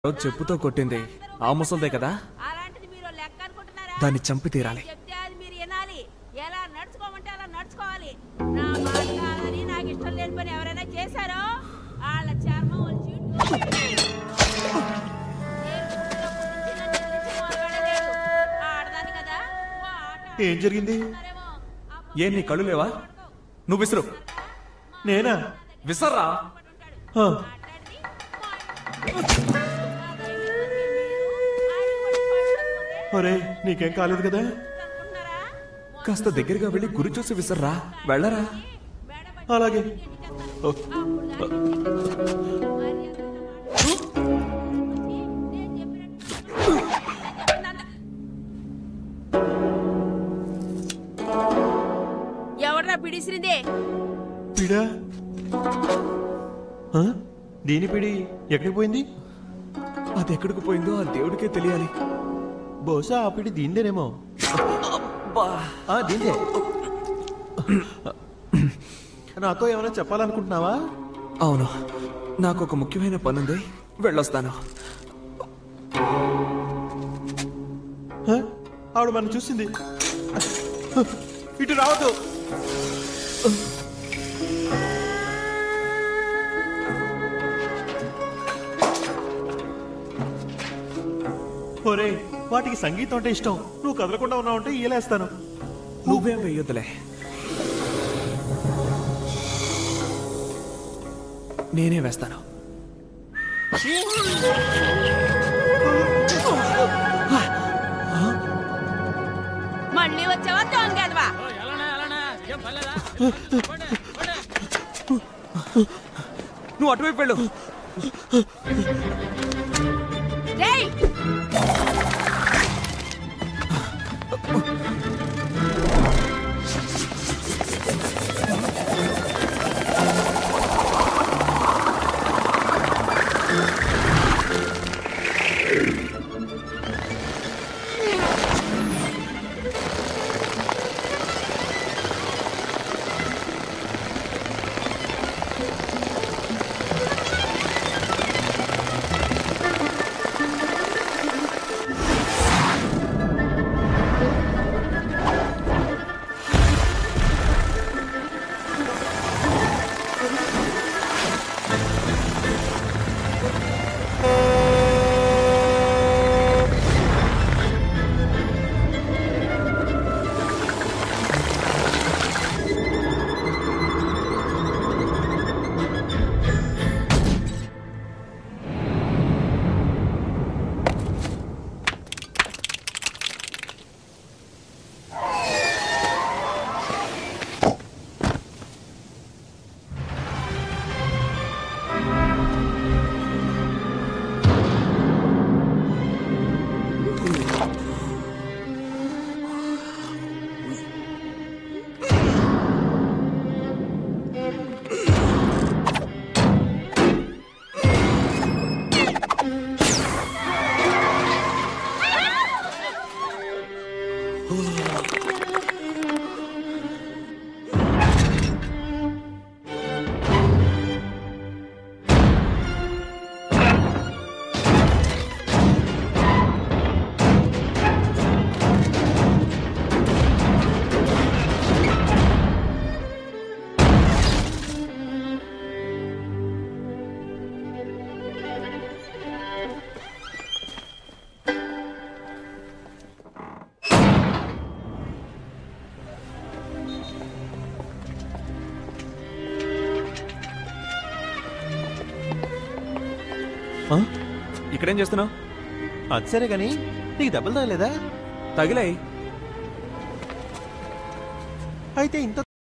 రోజు చెప్పుతో కొట్టింది ఆ ముసల్దే కదా అలాంటిది మీరు లెక్క అనుకుంటున్నారా దాన్ని చంపి తీరాలి చెప్తే అది మీరు వినాలి ఎలా నడుచుకోమంటే అలా నడుచుకోవాలి నా మాట కాదని నాకు ఇష్టం లేని పని ఎవరైనా చేశారో వాళ్ళ చర్మం వచ్చి ఆడదాని కదా ఓ ఆట ఏం జరిగింది ఆడుతున్నారేమో. ఆ ఏ నీ కళ్ళు లేవా నువ్వు విసురు నేనా విసర్రా ఆ, మాట్లాడింది మా ఇంట్లో. ఒరే నీకేం కాలేదు కదా అనుకుంటున్నారా? కాస్త దగ్గరగా వెళ్ళి గురి చూసి విసర్రా వెళ్ళరా మేడ అలాగే ఓ, ఎవడ్రా పిడిసిరిందే పిడా ఆ? దీని పిడి ఎక్కడికి పోయింది అది ఎక్కడికి పోయిందో ఆ దేవుడికే తెలియాలి బహుశా ఆ పిడి దీందేనేమో బా ఆ, దీందే నాతో ఏమైనా చెప్పాలనుకుంటున్నావా అవును నాకు ఒక ముఖ్యమైన పనుంది వెళ్ళొస్తాను ఆ? ఆవిడ మనం చూసింది ఇటు రావద్దు ఒరే వాటికి సంగీతం అంటే ఇష్టం నువ్వు కదలకుండా ఉన్నావంటే ఈలేస్తాను నువ్వేం వెయ్యొద్దులే నేనే వేస్తాను మళ్ళీ వచ్చావా దొంగదవా నువ్వు అటువైపు వెళ్ళు రేయ్ ఆ? ఇక్కడేం చేస్తున్నావు అది సరే గాని నీకు దెబ్బలు తగలేదా తగిలాయి అయితే ఇంత